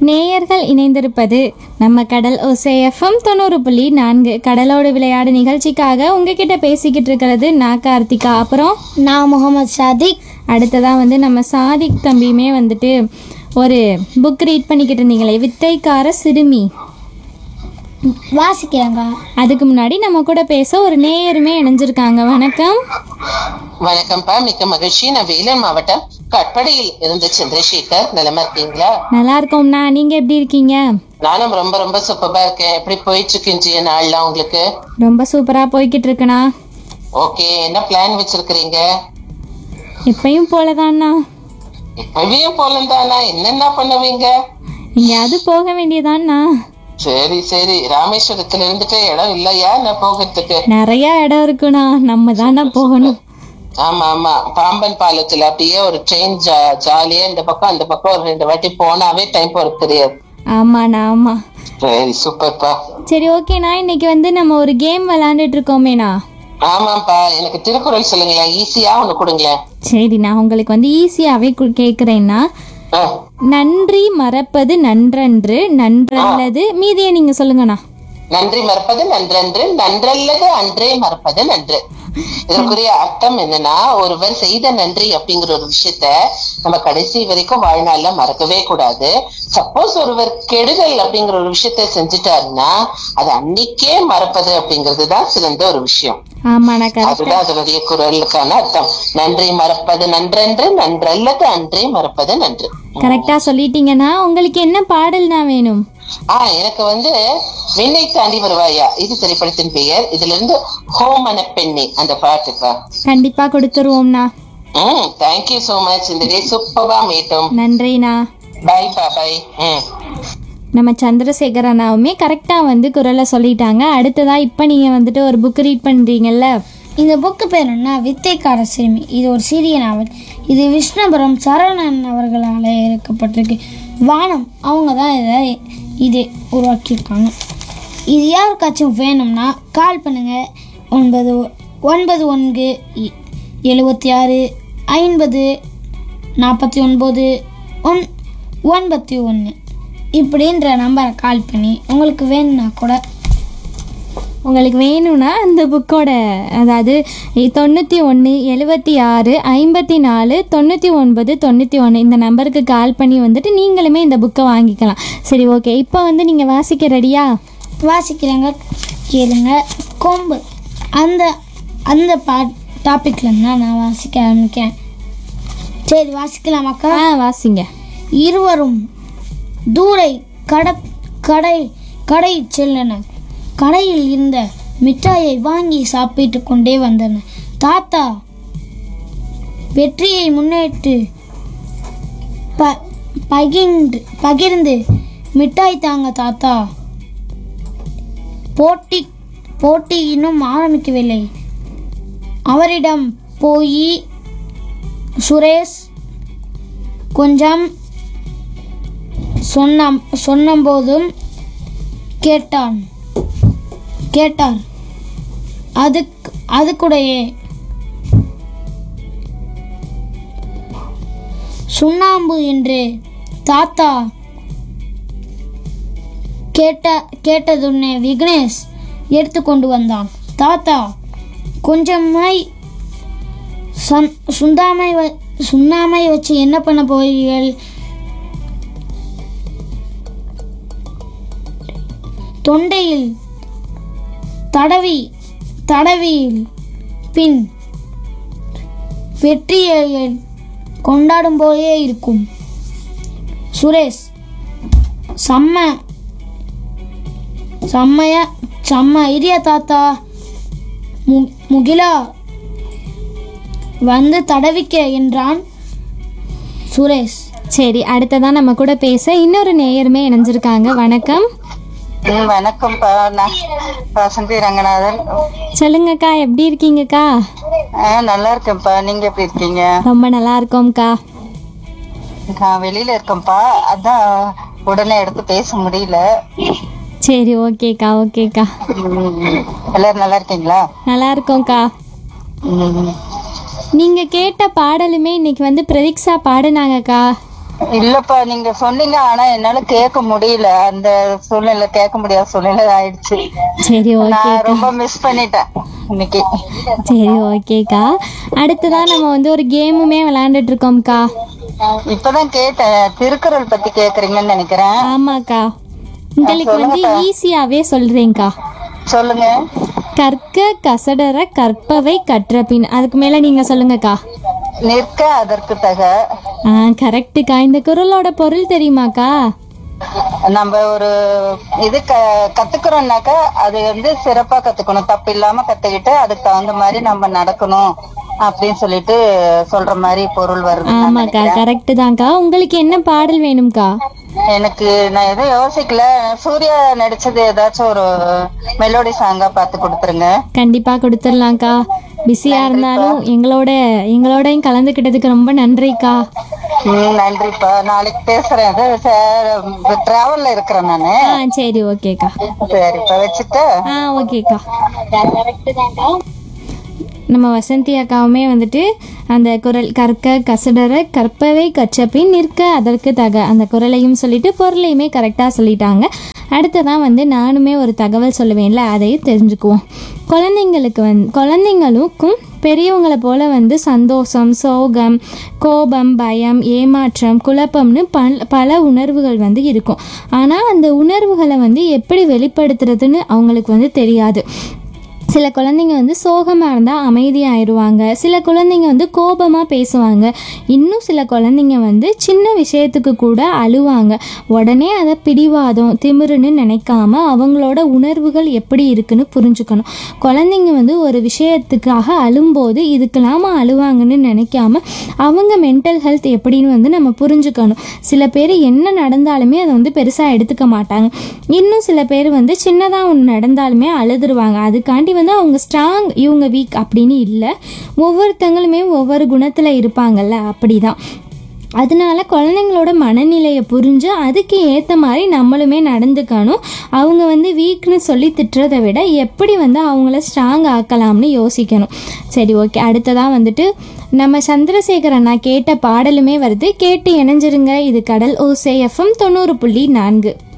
நேயர்கள் இணைந்திருப்பது நம்ம கடல் ஒசேஎஃப்எம் தொண்ணூறு புள்ளி நான்கு கடலோடு விளையாடு நிகழ்ச்சிக்காக உங்ககிட்ட பேசிக்கிட்டு இருக்கிறது நான் கார்த்திகா அப்புறம் நான் முகமது சாதிக் அடுத்ததாக வந்து நம்ம சாதிக் தம்பியுமே வந்துட்டு ஒரு புக் ரீட் பண்ணிக்கிட்டு இருந்தீங்களே வித்தைக்கார சிறுமி வாசிக்கிறேங்க அதுக்கு முன்னாடி நம்ம கூட பேச ஒரு நேயருமே இணைஞ்சிருக்காங்க வணக்கம் வணக்கம்ப்பா மிக்க மகிழ்ச்சி நான் வேலூர் மாவட்டம் கட்படியில் இருந்து சந்திரசேகர் நிலமா இருக்கீங்களா நல்லா இருக்கோம்ண்ணா நீங்கள் எப்படி இருக்கீங்க நானும் ரொம்ப ரொம்ப சூப்பரா இருக்கேன் எப்படி போயிட்டு இருக்கு இன்றைய நாள்லாம் உங்களுக்கு ரொம்ப சூப்பராக போய்கிட்டு இருக்குண்ணா ஓகே என்ன பிளான் வச்சிருக்கிறீங்க எப்பயும் போலதாண்ணா இப்பவே போலந்தானா என்னென்ன பண்ணுவீங்க எங்கேயாவது போக வேண்டியதாண்ணா சரி சரி ராமேஸ்வரத்துல இருந்துட்டு இடம் இல்லையா நான் போகிறதுக்கு நிறைய இடம் இருக்குண்ணா நம்ம தானே போகணும் ஆமா ஆமா பாம்பன் பாலத்துல அப்படியே ஒரு ட்ரெயின் ஜாலியா இந்த பக்கம் அந்த பக்கம் ஒரு ரெண்டு வாட்டி போனாவே டைம் போறது தெரியாது ஆமாண்ணா ஆமாம் சரி சூப்பர்ப்பா சரி ஓகேண்ணா இன்னைக்கு வந்து நம்ம ஒரு கேம் விளாண்டுட்டு இருக்கோமேண்ணா ஆமாப்பா எனக்கு திருக்குறள் சொல்லுங்களேன் ஈஸியா ஒண்ணு கொடுங்களேன் சரி நான் உங்களுக்கு வந்து ஈஸியாகவே கேட்குறேன்னா ஆ, நன்றி மறப்பது நன்றன்று நன்றல்லது மீதியை நீங்கள் சொல்லுங்கண்ணா நன்றி மறப்பது நன்றன்று நன்றல்லது அன்றே மறப்பது நன்று இதற்குரிய அர்த்தம் என்னன்னா ஒருவர் செய்த நன்றி அப்படிங்கிற ஒரு விஷயத்த நம்ம கடைசி வரைக்கும் வாழ்நாள்ல மறக்கவே கூடாது சப்போஸ் ஒருவர் கெடுதல் அப்படிங்கிற ஒரு விஷயத்த செஞ்சுட்டாருன்னா அது அன்னைக்கே மறப்பது அப்படிங்கிறது தான் சிறந்த ஒரு விஷயம் ஆமாண்ணா கரெக்ட் அதுதான் அதனுடைய குரலுக்கான அர்த்தம் நன்றி மறப்பது நன்றன்று நன்றல்லது அன்றே மறப்பது நன்று கரெக்டாக சொல்லிட்டீங்கன்னா உங்களுக்கு என்ன பாடல்னா வேணும் ஆஹ் எனக்கு வந்து விண்ணை தாண்டி வருவாயா இது திரைப்படத்தின் பெயர் இதுல இருந்து ஹோமன பெண்ணே அந்த பாட்டுப்பா கண்டிப்பாக கொடுத்துருவோம்ண்ணா ம் தேங்க்யூ சோ மச் இந்த டே சூப்பரா மீட்டும் நன்றிண்ணா பை பா பை ம் நம்ம சந்திரசேகர் அண்ணாவுமே கரெக்டாக வந்து குரலை சொல்லிட்டாங்க அடுத்ததாக இப்போ நீங்கள் வந்துட்டு ஒரு புக் ரீட் பண்ணுறீங்கல்ல இந்த புக்கு பேர் என்ன வித்தைக்கார சிறுமி இது ஒரு சிறிய நாவல் இது விஷ்ணுபுரம் சரவணன் அவர்களால் இறக்கப்பட்டிருக்கு வானம் அவங்க தான் இதை இது உருவாக்கியிருக்காங்க இது யாருக்காச்சும் வேணும்னா கால் பண்ணுங்கள் ஒன்பது ஒன்பது ஒன்று இ- எழுபத்தி ஆறு ஐம்பது நாற்பத்தி ஒன்பது ஒன் ஒன்பத்தி ஒன்று இப்படின்ற நம்பரை கால் பண்ணி உங்களுக்கு வேணும்னா கூட உங்களுக்கு வேணும்னா அந்த புக்கோட அதாவது தொண்ணூற்றி ஒன்று எழுபத்தி ஆறு ஐம்பத்தி நாலு தொண்ணூற்றி ஒன்பது தொண்ணூற்றி ஒன்று இந்த நம்பருக்கு கால் பண்ணி வந்துட்டு நீங்களுமே இந்த புக்கை வாங்கிக்கலாம் சரி ஓகே இப்போ வந்து நீங்கள் வாசிக்க ரெடியா வாசிக்கிறேங்க கேளுங்க கொம்பு அந்த அந்த பா டாப்பிக்லேருந்து தான் நான் வாசிக்க ஆரம்பிக்கிறேன் சரி வாசிக்கலாமாக்கா ஆ வாசிங்க இருவரும் தூரை கட கடை கடை செல்லனர் கடையில் இருந்த மிட்டாயை வாங்கி சாப்பிட்டு கொண்டே வந்தனர் தாத்தா வெற்றியை முன்னேற்று ப பகிர்ந்து பகிர்ந்து மிட்டாய் தாங்க தாத்தா போட்டி போட்டி இன்னும் ஆரம்பிக்கவில்லை அவரிடம் போய் சுரேஷ் கொஞ்சம் சொன்ன சொன்னபோதும் கேட்டான் கேட்டார் அதுக்கு அதுக்குடையே சுண்ணாம்பு என்று தாத்தா கேட்ட கேட்டதுடனே விக்னேஷ் எடுத்து கொண்டு வந்தான் தாத்தா கொஞ்சமாய் சன் சுண்ணாமை வ சுண்ணாமை வச்சு என்ன பண்ண போறீர்கள் தொண்டையில் தடவி தடவியில் பின் வெற்றியை கொண்டாடும் போதே இருக்கும் சுரேஷ் செம்ம செம்மைய செம்ம ஐடியா தாத்தா மு முகிலா வந்து தடவிக்க என்றான் சுரேஷ் சரி அடுத்ததான் நம்ம கூட பேச இன்னொரு நேயருமே இணைஞ்சிருக்காங்க வணக்கம் ம், வணக்கம்ப்பா நான் வசந்தி ரங்கநாதன் சொல்லுங்கக்கா எப்படி இருக்கீங்கக்கா ஆ நல்லா இருக்கேன்ப்பா நீங்க எப்படி இருக்கீங்க ரொம்ப நல்லா இருக்கோம்க்கா நான் வெளியில இருக்கேன்ப்பா அதான் உடனே எடுத்து பேச முடியல சரி ஓகேக்கா ஓகேக்கா ம், எல்லாரும் நல்லா இருக்கீங்களா நல்லா இருக்கோம்க்கா ம், நீங்கள் கேட்ட பாடலுமே இன்னைக்கு வந்து பிரதீக்ஷா பாடுனாங்கக்கா இல்லப்பா நீங்க சொன்னீங்க ஆனா என்னால கேட்க முடியல அந்த சூழ்நிலை கேட்க முடியாத சூழ்நிலை ஆயிடுச்சு சரி ஓகே நான் ரொம்ப மிஸ் பண்ணிட்டேன் இன்னைக்கு சரி ஓகேக்கா அடுத்ததான் நம்ம வந்து ஒரு கேமுமே விளையாண்டுட்டு இருக்கோம்க்கா இப்பதான் கேட்டேன் திருக்குறள் பத்தி கேக்குறீங்கன்னு நினைக்கிறேன் ஆமாக்கா உங்களுக்கு வந்து ஈஸியாவே சொல்றேன்க்கா சொல்லுங்க கற்க கசடர கற்பவை கற்றபின் அதுக்கு மேல நீங்க சொல்லுங்கக்கா நிற்க அதற்கு தக ஆ கரெக்டுக்கா இந்த குரலோட பொருள் தெரியுமாக்கா நம்ம ஒரு இது க கத்துக்கிறோம்னாக்கா அது வந்து சிறப்பா கத்துக்கணும் தப்பு இல்லாம கத்துக்கிட்டு அதுக்கு தகுந்த மாதிரி நம்ம நடக்கணும் அப்படின்னு சொல்லிட்டு சொல்ற மாதிரி பொருள் வருது ஆமாக்கா கரெக்டு தான்க்கா உங்களுக்கு என்ன பாடல் வேணும்க்கா எனக்கு நான் எதுவும் யோசிக்கல சூர்யா நடிச்சது ஏதாச்சும் ஒரு மெலோடி சாங்கா பார்த்து கொடுத்துருங்க கண்டிப்பா கொடுத்துடலாம்க்கா பிஸியா இருந்தாலும் எங்களோட எங்களோடையும் கலந்துக்கிட்டதுக்கு ரொம்ப நன்றிக்கா ம் நன்றிப்பா நாளைக்கு பேசுறேன் அது டிராவல்ல இருக்கிறேன் நானு ஆ சரி ஓகேக்கா சரிப்பா வச்சுட்டு ஆ ஓகேக்கா நம்ம வசந்தி அக்காவுமே வந்துட்டு அந்த குரல் கற்க கசடர கற்பவை கற்றபின் நிற்க அதற்கு தக அந்த குரலையும் சொல்லிட்டு பொருளையுமே கரெக்டாக சொல்லிட்டாங்க அடுத்ததான் வந்து நானுமே ஒரு தகவல் சொல்லுவேன்ல அதையும் தெரிஞ்சுக்குவோம் குழந்தைங்களுக்கு வந்து குழந்தைங்களுக்கும் பெரியவங்களை போல வந்து சந்தோஷம் சோகம் கோபம் பயம் ஏமாற்றம் குழப்பம்னு பல பல உணர்வுகள் வந்து இருக்கும் ஆனால் அந்த உணர்வுகளை வந்து எப்படி வெளிப்படுத்துறதுன்னு அவங்களுக்கு வந்து தெரியாது சில குழந்தைங்க வந்து சோகமாக இருந்தால் அமைதியாயிடுவாங்க சில குழந்தைங்க வந்து கோபமாக பேசுவாங்க இன்னும் சில குழந்தைங்க வந்து சின்ன விஷயத்துக்கு கூட அழுவாங்க உடனே அதை பிடிவாதம் திமிருன்னு நினைக்காம அவங்களோட உணர்வுகள் எப்படி இருக்குன்னு புரிஞ்சுக்கணும் குழந்தைங்க வந்து ஒரு விஷயத்துக்காக அழும்போது இதுக்கெல்லாமா அழுவாங்கன்னு நினைக்காம அவங்க மென்டல் ஹெல்த் எப்படின்னு வந்து நம்ம புரிஞ்சுக்கணும் சில பேர் என்ன நடந்தாலுமே அதை வந்து பெருசாக எடுத்துக்க மாட்டாங்க இன்னும் சில பேர் வந்து சின்னதாக ஒன்று நடந்தாலுமே அழுதுருவாங்க அதுக்காண்டி வந்து அவங்க ஸ்ட்ராங் இவங்க வீக் அப்படின்னு இல்லை ஒவ்வொருத்தங்களுமே ஒவ்வொரு குணத்தில் இருப்பாங்கல்ல அப்படி தான் அதனால குழந்தைங்களோட மனநிலையை புரிஞ்சு அதுக்கு ஏற்ற மாதிரி நம்மளுமே நடந்துக்கணும் அவங்க வந்து வீக்னு சொல்லி திட்டுறதை விட எப்படி வந்து அவங்கள ஸ்ட்ராங் ஆக்கலாம்னு யோசிக்கணும் சரி ஓகே அடுத்ததாக வந்துட்டு நம்ம சந்திரசேகர் அண்ணா கேட்ட பாடலுமே வருது கேட்டு இணைஞ்சிருங்க இது கடல் ஓசே எஃப்எம் தொண்ணூறு புள்ளி நான்கு